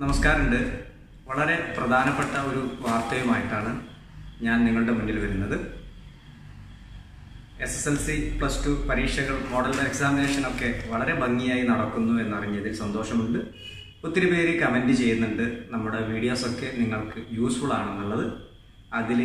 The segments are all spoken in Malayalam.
നമസ്കാരമുണ്ട് വളരെ പ്രധാനപ്പെട്ട ഒരു വാർത്തയുമായിട്ടാണ് ഞാൻ നിങ്ങളുടെ മുന്നിൽ വരുന്നത് S S L C plus two പരീക്ഷകൾ മോഡൽ എക്സാമിനേഷൻ ഒക്കെ വളരെ ഭംഗിയായി നടക്കുന്നു എന്നറിഞ്ഞതിൽ സന്തോഷമുണ്ട് ഒത്തിരി പേര് കമൻറ്റ് ചെയ്യുന്നുണ്ട് നമ്മുടെ വീഡിയോസൊക്കെ നിങ്ങൾക്ക് യൂസ്ഫുൾ ആണെന്നുള്ളത് അതിൽ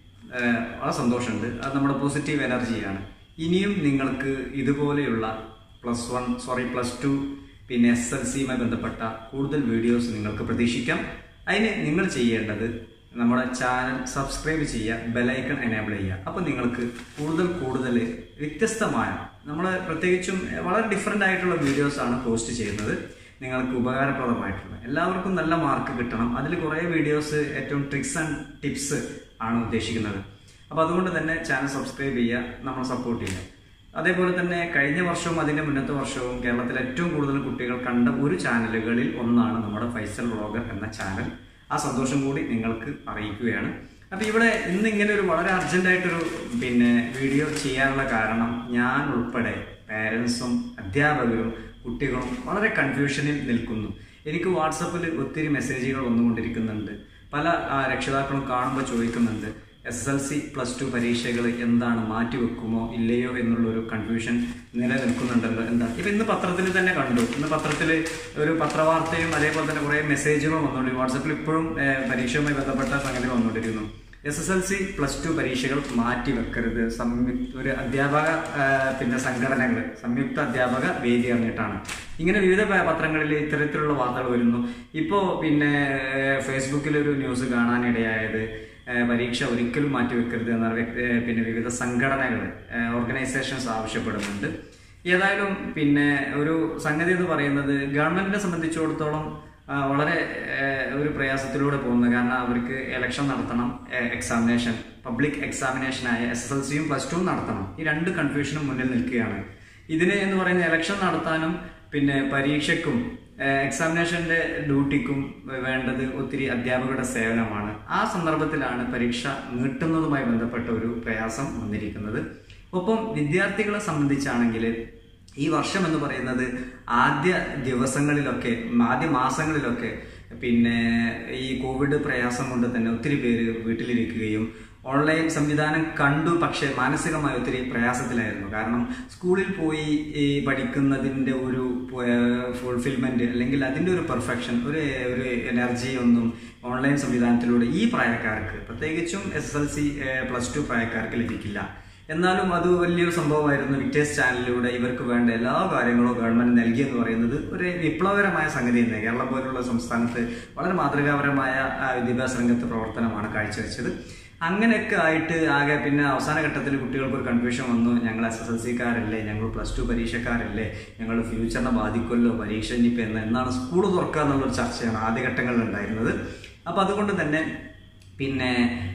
വളരെ സന്തോഷമുണ്ട് അത് നമ്മുടെ പോസിറ്റീവ് എനർജിയാണ് ഇനിയും നിങ്ങൾക്ക് ഇതുപോലെയുള്ള plus one sorry plus two പിന്നെ എസ് എൽ സിയുമായി ബന്ധപ്പെട്ട കൂടുതൽ വീഡിയോസ് നിങ്ങൾക്ക് പ്രതീക്ഷിക്കാം അതിന് നിങ്ങൾ ചെയ്യേണ്ടത് നമ്മുടെ ചാനൽ സബ്സ്ക്രൈബ് ചെയ്യുക ബെലൈക്കൺ എനേബിൾ ചെയ്യുക അപ്പോൾ നിങ്ങൾക്ക് കൂടുതൽ കൂടുതൽ വ്യത്യസ്തമായ നമ്മൾ പ്രത്യേകിച്ചും വളരെ ഡിഫറെൻ്റ് ആയിട്ടുള്ള വീഡിയോസാണ് പോസ്റ്റ് ചെയ്യുന്നത് നിങ്ങൾക്ക് ഉപകാരപ്രദമായിട്ടുള്ള എല്ലാവർക്കും നല്ല മാർക്ക് കിട്ടണം അതിൽ കുറേ വീഡിയോസ് ഏറ്റവും ട്രിക്സ് ആൻഡ് ടിപ്സ് ആണ് ഉദ്ദേശിക്കുന്നത് അപ്പോൾ അതുകൊണ്ട് തന്നെ ചാനൽ സബ്സ്ക്രൈബ് ചെയ്യുക നമ്മൾ സപ്പോർട്ട് ചെയ്യുക അതേപോലെ തന്നെ കഴിഞ്ഞ വർഷവും അതിന്റെ മുന്നത്തെ വർഷവും കേരളത്തിലെ ഏറ്റവും കൂടുതൽ കുട്ടികൾ കണ്ട ഒരു ചാനലുകളിൽ ഒന്നാണ് നമ്മുടെ ഫൈസൽ വ്ളോഗർ എന്ന ചാനൽ ആ സന്തോഷം കൂടി നിങ്ങൾക്ക് അറിയിക്കുകയാണ് അപ്പൊ ഇവിടെ ഇന്ന് ഇങ്ങനെ ഒരു വളരെ അർജന്റായിട്ടൊരു പിന്നെ വീഡിയോ ചെയ്യാനുള്ള കാരണം ഞാൻ ഉൾപ്പെടെ പാരൻസും അധ്യാപകരും കുട്ടികളും വളരെ കൺഫ്യൂഷനിൽ നിൽക്കുന്നു എനിക്ക് വാട്സപ്പിൽ ഒത്തിരി മെസ്സേജുകൾ വന്നുകൊണ്ടിരിക്കുന്നുണ്ട് പല ആ, രക്ഷിതാക്കളും കാണുമ്പോൾ ചോദിക്കുന്നുണ്ട് S S L C plus two പരീക്ഷകൾ എന്താണ് മാറ്റിവെക്കുമോ ഇല്ലയോ എന്നുള്ളൊരു കൺഫ്യൂഷൻ നിലനിൽക്കുന്നുണ്ടല്ലോ എന്താ ഇപ്പൊ ഇന്ന് പത്രത്തിൽ തന്നെ കണ്ടു ഇന്ന് പത്രത്തിൽ ഒരു പത്രവാർത്തയും അതേപോലെ തന്നെ കുറെ മെസ്സേജുകളും വന്നുകൊണ്ട് വാട്സപ്പിൽ ഇപ്പോഴും ഏഹ്, പരീക്ഷയുമായി ബന്ധപ്പെട്ട സംഗതി വന്നുകൊണ്ടിരിക്കുന്നു S S L C plus two പരീക്ഷകൾ മാറ്റിവെക്കരുത് സംയുക്ത ഒരു അധ്യാപക ഏഹ്, പിന്നെ സംഘടനകൾ സംയുക്ത അധ്യാപക വേദി അറിഞ്ഞിട്ടാണ് ഇങ്ങനെ വിവിധ പ- പത്രങ്ങളിൽ ഇത്തരത്തിലുള്ള വാർത്തകൾ വരുന്നു ഇപ്പോൾ പിന്നെ ഏഹ്, ഫേസ്ബുക്കിൽ ഒരു ന്യൂസ് കാണാനിടയായത് ഏഹ് പരീക്ഷ ഒരിക്കലും മാറ്റിവെക്കരുത് എന്ന വ്യക്തി- ഏഹ് പിന്നെ വിവിധ സംഘടനകൾ ഓർഗനൈസേഷൻസ് ആവശ്യപ്പെടുന്നുണ്ട് ഏതായാലും പിന്നെ ഒരു സംഗതി എന്ന് പറയുന്നത് ഗവൺമെന്റിനെ സംബന്ധിച്ചിടത്തോളം ആ, വളരെ ഏഹ്, ഒരു പ്രയാസത്തിലൂടെ പോകുന്നത് കാരണം അവർക്ക് എലക്ഷൻ നടത്തണം എക്സാമിനേഷൻ പബ്ലിക് എക്സാമിനേഷനായ എസ് എസ് എൽ സിയും പ്ലസ് ടുവും നടത്തണം ഈ രണ്ട് കൺഫ്യൂഷനും മുന്നിൽ നിൽക്കുകയാണ് ഇതിന് എന്ന് പറയുന്ന എലക്ഷൻ നടത്താനും പിന്നെ പരീക്ഷയ്ക്കും ഏഹ് എക്സാമിനേഷന്റെ ഡ്യൂട്ടിക്കും വേണ്ടത് ഒത്തിരി അധ്യാപകരുടെ സേവനമാണ് ആ സന്ദർഭത്തിലാണ് പരീക്ഷ നീട്ടുന്നതുമായി ബന്ധപ്പെട്ട ഒരു പ്രയാസം വന്നിരിക്കുന്നത് ഒപ്പം വിദ്യാർത്ഥികളെ സംബന്ധിച്ചാണെങ്കിൽ ഈ വർഷം എന്ന് പറയുന്നത് ആദ്യ ദിവസങ്ങളിലൊക്കെ ആദ്യ മാസങ്ങളിലൊക്കെ പിന്നെ ഈ കോവിഡ് പ്രയാസം കൊണ്ട് തന്നെ ഒത്തിരി പേര് വീട്ടിലിരിക്കുകയും ഓൺലൈൻ സംവിധാനം കണ്ടു പക്ഷെ മാനസികമായി ഒത്തിരി പ്രയാസത്തിലായിരുന്നു കാരണം സ്കൂളിൽ പോയി ഈ പഠിക്കുന്നതിന്റെ ഒരു ഫുൾഫിൽമെന്റ് അല്ലെങ്കിൽ അതിന്റെ ഒരു പെർഫെക്ഷൻ ഒരു ഒരു എനർജി ഒന്നും ഓൺലൈൻ സംവിധാനത്തിലൂടെ ഈ പ്രായക്കാർക്ക് പ്രത്യേകിച്ചും S S L C plus two പ്രായക്കാർക്ക് ലഭിക്കില്ല എന്നാലും അത് വലിയൊരു സംഭവമായിരുന്നു വിക്ടേഴ്സ് ചാനലിലൂടെ ഇവർക്ക് വേണ്ട എല്ലാ കാര്യങ്ങളും ഗവൺമെന്റ് നൽകിയെന്ന് പറയുന്നത് ഒരു വിപ്ലവകരമായ സംഗതി തന്നെ കേരളം പോലുള്ള സംസ്ഥാനത്ത് വളരെ മാതൃകാപരമായ ആ, വിദ്യാഭ്യാസ രംഗത്ത് പ്രവർത്തനമാണ് കാഴ്ചവെച്ചത് അങ്ങനെയൊക്കെ ആയിട്ട് ആകെ പിന്നെ അവസാന ഘട്ടത്തിൽ കുട്ടികൾക്ക് ഒരു കൺഫ്യൂഷൻ വന്നു ഞങ്ങൾ എസ് എസ് എൽ സിക്കാരല്ലേ ഞങ്ങൾ പ്ലസ് ടു പരീക്ഷക്കാരല്ലേ ഞങ്ങൾ ഫ്യൂച്ചറിനെ ബാധിക്കുമല്ലോ പരീക്ഷ ഇനിയിപ്പോൾ എന്ന് എന്നാണ് സ്കൂൾ തുറക്കുക എന്നുള്ളൊരു ചർച്ചയാണ് ആദ്യഘട്ടങ്ങളിൽ ഉണ്ടായിരുന്നത് അപ്പോൾ അതുകൊണ്ട് തന്നെ പിന്നെ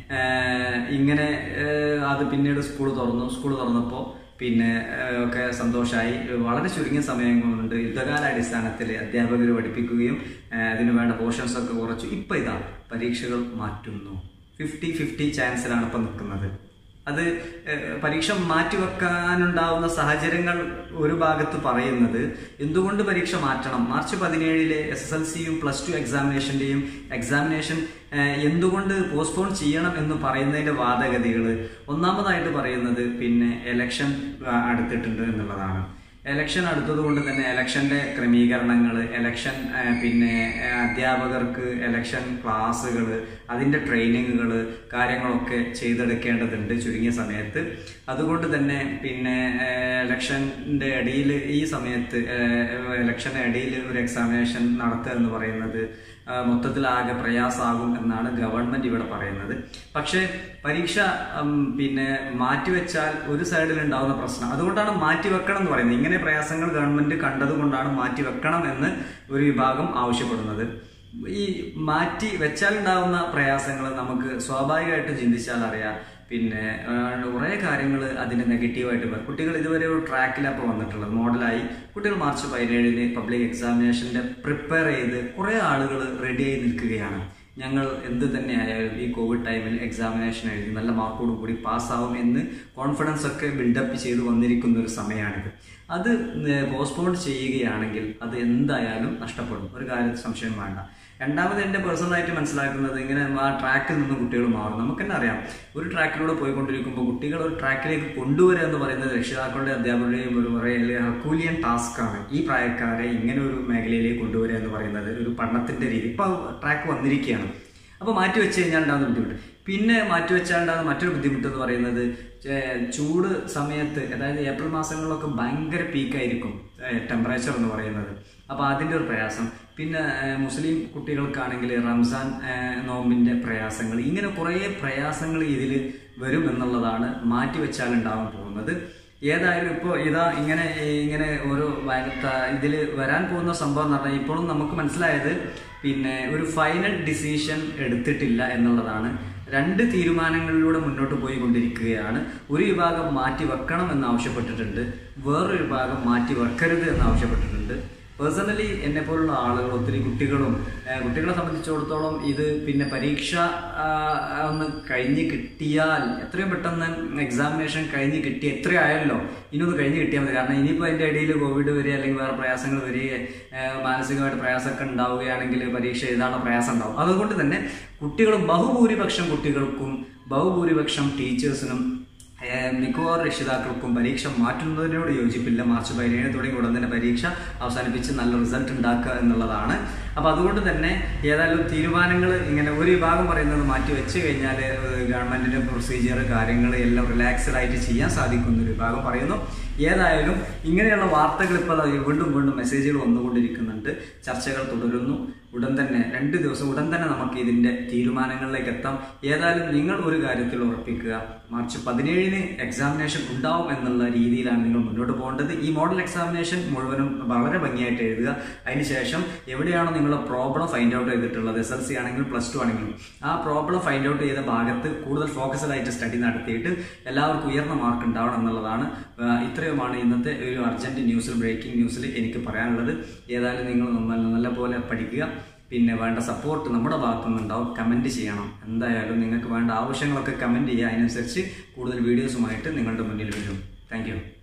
ഏഹ്, ഇങ്ങനെ ഏഹ്, അത് പിന്നീട് സ്കൂൾ തുറന്നു സ്കൂൾ തുറന്നപ്പോൾ പിന്നെ ഏഹ്, ഒക്കെ സന്തോഷമായി വളരെ ചുരുങ്ങിയ സമയം കൊണ്ട് യുദ്ധകാലാടിസ്ഥാനത്തിൽ അധ്യാപകർ പഠിപ്പിക്കുകയും ഏഹ്, അതിന് വേണ്ട പോർഷൻസ് ഒക്കെ കുറച്ചു ഇപ്പം ഇതാ പരീക്ഷകൾ മാറ്റുന്നു ഫിഫ്റ്റി ഫിഫ്റ്റി ചാൻസിലാണ് ഇപ്പം നിൽക്കുന്നത് അത് ഏഹ്, പരീക്ഷ മാറ്റിവെക്കാനുണ്ടാവുന്ന സാഹചര്യങ്ങൾ ഒരു ഭാഗത്ത് പറയുന്നത് എന്തുകൊണ്ട് പരീക്ഷ മാറ്റണം മാർച്ച് പതിനേഴിലെ എസ് എസ് എൽ സിയും പ്ലസ് ടു എക്സാമിനേഷന്റെയും എക്സാമിനേഷൻ ഏഹ്, എന്തുകൊണ്ട് പോസ്റ്റ്പോൺ ചെയ്യണം എന്ന് പറയുന്നതിന്റെ വാദഗതികൾ ഒന്നാമതായിട്ട് പറയുന്നത് പിന്നെ എലക്ഷൻ അടുത്തിട്ടുണ്ട് എന്നുള്ളതാണ് എലക്ഷൻ അടുത്തത് കൊണ്ട് തന്നെ എലക്ഷന്റെ ക്രമീകരണങ്ങൾ എലക്ഷൻ ഏഹ്, പിന്നെ ഏഹ്, അധ്യാപകർക്ക് എലക്ഷൻ ക്ലാസ്സുകൾ അതിന്റെ ട്രെയിനിങ്ങുകൾ കാര്യങ്ങളൊക്കെ ചെയ്തെടുക്കേണ്ടതുണ്ട് ചുരുങ്ങിയ സമയത്ത് അതുകൊണ്ട് തന്നെ പിന്നെ ഏഹ്, എലക്ഷന്റെ ഇടയിൽ ഈ സമയത്ത് ഏഹ്, എലക്ഷന്റെ ഇടയിൽ ഒരു എക്സാമിനേഷൻ നടത്തുക എന്ന് പറയുന്നത് ആ, മൊത്തത്തിലാകെ പ്രയാസാകും എന്നാണ് ഗവൺമെന്റ് ഇവിടെ പറയുന്നത് പക്ഷേ പരീക്ഷ ഉം, പിന്നെ മാറ്റിവെച്ചാൽ ഒരു സൈഡിൽ ഉണ്ടാവുന്ന പ്രശ്നം അതുകൊണ്ടാണ് മാറ്റിവെക്കണം എന്ന് പറയുന്നത് ഇങ്ങനെ പ്രയാസങ്ങൾ ഗവൺമെന്റ് കണ്ടതുകൊണ്ടാണ് മാറ്റിവെക്കണം എന്ന് ഒരു വിഭാഗം ആവശ്യപ്പെടുന്നത് ഈ മാറ്റി വെച്ചാൽ ഉണ്ടാവുന്ന പ്രയാസങ്ങൾ നമുക്ക് സ്വാഭാവികമായിട്ട് ചിന്തിച്ചാൽ അറിയാം പിന്നെ കുറേ കാര്യങ്ങൾ അതിന്റെ നെഗറ്റീവായിട്ട് വരും കുട്ടികൾ ഇതുവരെ ഒരു ട്രാക്കിലാണ് ഇപ്പോൾ വന്നിട്ടുള്ളത് മോഡലായി കുട്ടികൾ മാർച്ച് പതിനേഴിന് പബ്ലിക് എക്സാമിനേഷന്റെ പ്രിപ്പയർ ചെയ്ത് കുറേ ആളുകൾ റെഡിയായി നിൽക്കുകയാണ് ഞങ്ങൾ എന്ത് തന്നെ ആയാലും ഈ കോവിഡ് ടൈമിൽ എക്സാമിനേഷൻ എഴുതി നല്ല മാർക്കോട് കൂടി പാസ്സാവും എന്ന് കോൺഫിഡൻസ് ഒക്കെ ബിൽഡപ്പ് ചെയ്ത് വന്നിരിക്കുന്ന ഒരു സമയമാണിത് അത് പോസ്റ്റ്പോൺ ചെയ്യുകയാണെങ്കിൽ അത് എന്തായാലും നഷ്ടപ്പെടും ഒരു കാര്യത്തിൽ സംശയം വേണ്ട രണ്ടാമത് എൻ്റെ പേഴ്സണലായിട്ട് മനസ്സിലാക്കുന്നത് ഇങ്ങനെ ആ ട്രാക്കിൽ നിന്ന് കുട്ടികൾ മാറും നമുക്ക് തന്നെ അറിയാം ഒരു ട്രാക്കിലൂടെ പോയിക്കൊണ്ടിരിക്കുമ്പോൾ കുട്ടികൾ ഒരു ട്രാക്കിലേക്ക് കൊണ്ടുവരിക എന്ന് പറയുന്നത് രക്ഷിതാക്കളുടെ അധ്യാപകരുടെയും ഒരു പറയല് ഹർക്കൂലിയൻ ടാസ്ക്കാണ് ഈ പ്രായക്കാരെ ഇങ്ങനെ ഒരു മേഖലയിലേക്ക് കൊണ്ടുവരിക എന്ന് പറയുന്നത് ഒരു പഠനത്തിന്റെ രീതി ഇപ്പോൾ ട്രാക്ക് വന്നിരിക്കുകയാണ് അപ്പോൾ മാറ്റി വെച്ച് കഴിഞ്ഞാൽ ഉണ്ടാകുന്ന ബുദ്ധിമുട്ട് പിന്നെ മാറ്റി വെച്ചാൽ ഉണ്ടാകുന്ന മറ്റൊരു ബുദ്ധിമുട്ട് എന്ന് പറയുന്നത് ചെ- ചൂട് സമയത്ത് അതായത് ഏപ്രിൽ മാസങ്ങളിലൊക്കെ ഭയങ്കര പീക്കായിരിക്കും ടെമ്പറേച്ചർ എന്ന് പറയുന്നത് അപ്പോൾ അതിൻ്റെ ഒരു പ്രയാസം പിന്നെ ഏഹ്, മുസ്ലിം കുട്ടികൾക്കാണെങ്കിൽ റംസാൻ ഏഹ്, നോമ്പിൻ്റെ പ്രയാസങ്ങൾ ഇങ്ങനെ കുറേ പ്രയാസങ്ങൾ ഇതിൽ വരും എന്നുള്ളതാണ് മാറ്റി വെച്ചാൽ ഉണ്ടാവാൻ പോകുന്നത് ഏതായാലും ഇപ്പോൾ ഇതാ ഇങ്ങനെ ഇങ്ങനെ ഓരോ ഇതിൽ വരാൻ പോകുന്ന സംഭവം എന്ന് പറഞ്ഞാൽ ഇപ്പോഴും നമുക്ക് മനസ്സിലായത് പിന്നെ ഒരു ഫൈനൽ ഡിസിഷൻ എടുത്തിട്ടില്ല എന്നുള്ളതാണ് രണ്ട് തീരുമാനങ്ങളിലൂടെ മുന്നോട്ട് പോയിക്കൊണ്ടിരിക്കുകയാണ് ഒരു വിഭാഗം മാറ്റി വെക്കണം എന്ന് ആവശ്യപ്പെട്ടിട്ടുണ്ട് വേറൊരു വിഭാഗം മാറ്റി വെക്കരുത് എന്ന് ആവശ്യപ്പെട്ടിട്ടുണ്ട് പേഴ്സണലി എന്നെ പോലുള്ള ആളുകൾ ഒത്തിരി കുട്ടികളും ഏഹ് കുട്ടികളെ സംബന്ധിച്ചിടത്തോളം ഇത് പിന്നെ പരീക്ഷ ആ, ഒന്ന് കഴിഞ്ഞ് കിട്ടിയാൽ എത്രയും പെട്ടെന്ന് എക്സാമിനേഷൻ കഴിഞ്ഞ് കിട്ടി എത്രയായല്ലോ ഇനിയൊന്ന് കഴിഞ്ഞ് കിട്ടിയാൽ മതി കാരണം ഇനിയിപ്പോൾ അതിൻ്റെ ഇടയിൽ കോവിഡ് വരിക അല്ലെങ്കിൽ വേറെ പ്രയാസങ്ങൾ വരിക ഏഹ് മാനസികമായിട്ട് പ്രയാസമൊക്കെ ഉണ്ടാവുകയാണെങ്കിൽ പരീക്ഷ എഴുതാനുള്ള പ്രയാസം ഉണ്ടാവും അതുകൊണ്ട് തന്നെ കുട്ടികളും ബഹുഭൂരിപക്ഷം കുട്ടികൾക്കും ബഹുഭൂരിപക്ഷം ടീച്ചേഴ്സിനും ഏഹ് മിക്കവാറും രക്ഷിതാക്കൾക്കും പരീക്ഷ മാറ്റുന്നതിനോട് യോജിപ്പില്ല മാർച്ച് പതിനേഴ് തുടങ്ങി ഉടൻ തന്നെ പരീക്ഷ അവസാനിപ്പിച്ച് നല്ല റിസൾട്ട് ഉണ്ടാക്കുക എന്നുള്ളതാണ് അപ്പോൾ അതുകൊണ്ട് തന്നെ ഏതായാലും തീരുമാനങ്ങൾ ഇങ്ങനെ ഒരു വിഭാഗം പറയുന്നത് മാറ്റി വെച്ച് കഴിഞ്ഞാൽ ഗവൺമെന്റിന്റെ പ്രൊസീജിയർ കാര്യങ്ങൾ എല്ലാം റിലാക്സ്ഡ് ആയിട്ട് ചെയ്യാൻ സാധിക്കുന്ന ഒരു വിഭാഗം പറയുന്നു ഏതായാലും ഇങ്ങനെയുള്ള വാർത്തകൾ ഇപ്പോൾ ദാ വീണ്ടും വീണ്ടും മെസ്സേജുകൾ വന്നുകൊണ്ടിരിക്കുന്നുണ്ട് ചർച്ചകൾ തുടരുന്നു ഉടൻ തന്നെ രണ്ട് ദിവസം ഉടൻ തന്നെ നമുക്ക് ഇതിന്റെ തീരുമാനങ്ങളിലേക്ക് എത്താം ഏതായാലും നിങ്ങൾ ഒരു കാര്യത്തിൽ ഉറപ്പിക്കുക മാർച്ച് പതിനേഴിന് എക്സാമിനേഷൻ ഉണ്ടാവും എന്നുള്ള രീതിയിലാണ് നിങ്ങൾ മുന്നോട്ട് പോകേണ്ടത് ഈ മോഡൽ എക്സാമിനേഷൻ മുഴുവനും വളരെ ഭംഗിയായിട്ട് എഴുതുക അതിനുശേഷം എവിടെയാണോ നിങ്ങളുടെ പ്രോബ്ലം ഫൈൻഡ് ഔട്ട് ചെയ്തിട്ടുള്ളത് എസ് എൽ സി ആണെങ്കിലും പ്ലസ് ടു ആണെങ്കിലും ആ പ്രോബ്ലം ഫൈൻഡ് ഔട്ട് ചെയ്ത ഭാഗത്ത് കൂടുതൽ ഫോക്കസ്ഡ് ആയിട്ട് സ്റ്റഡി നടത്തിയിട്ട് എല്ലാവർക്കും ഉയർന്ന മാർക്ക് ഉണ്ടാവണം എന്നുള്ളതാണ് ആ, ഇത്രയുമാണ് ഇന്നത്തെ ഒരു അർജന്റ് ന്യൂസിൽ ബ്രേക്കിംഗ് ന്യൂസിൽ എനിക്ക് പറയാനുള്ളത് ഏതായാലും നിങ്ങൾ നല്ല നല്ല പോലെ പഠിക്കുക പിന്നെ വേണ്ട സപ്പോർട്ട് നമ്മുടെ ഭാഗത്തു നിന്നുണ്ടാവും കമൻറ്റ് ചെയ്യണം എന്തായാലും നിങ്ങൾക്ക് വേണ്ട ആവശ്യങ്ങളൊക്കെ കമൻറ്റ് ചെയ്യുക അതിനനുസരിച്ച് കൂടുതൽ വീഡിയോസുമായിട്ട് നിങ്ങളുടെ മുന്നിൽ വരും താങ്ക്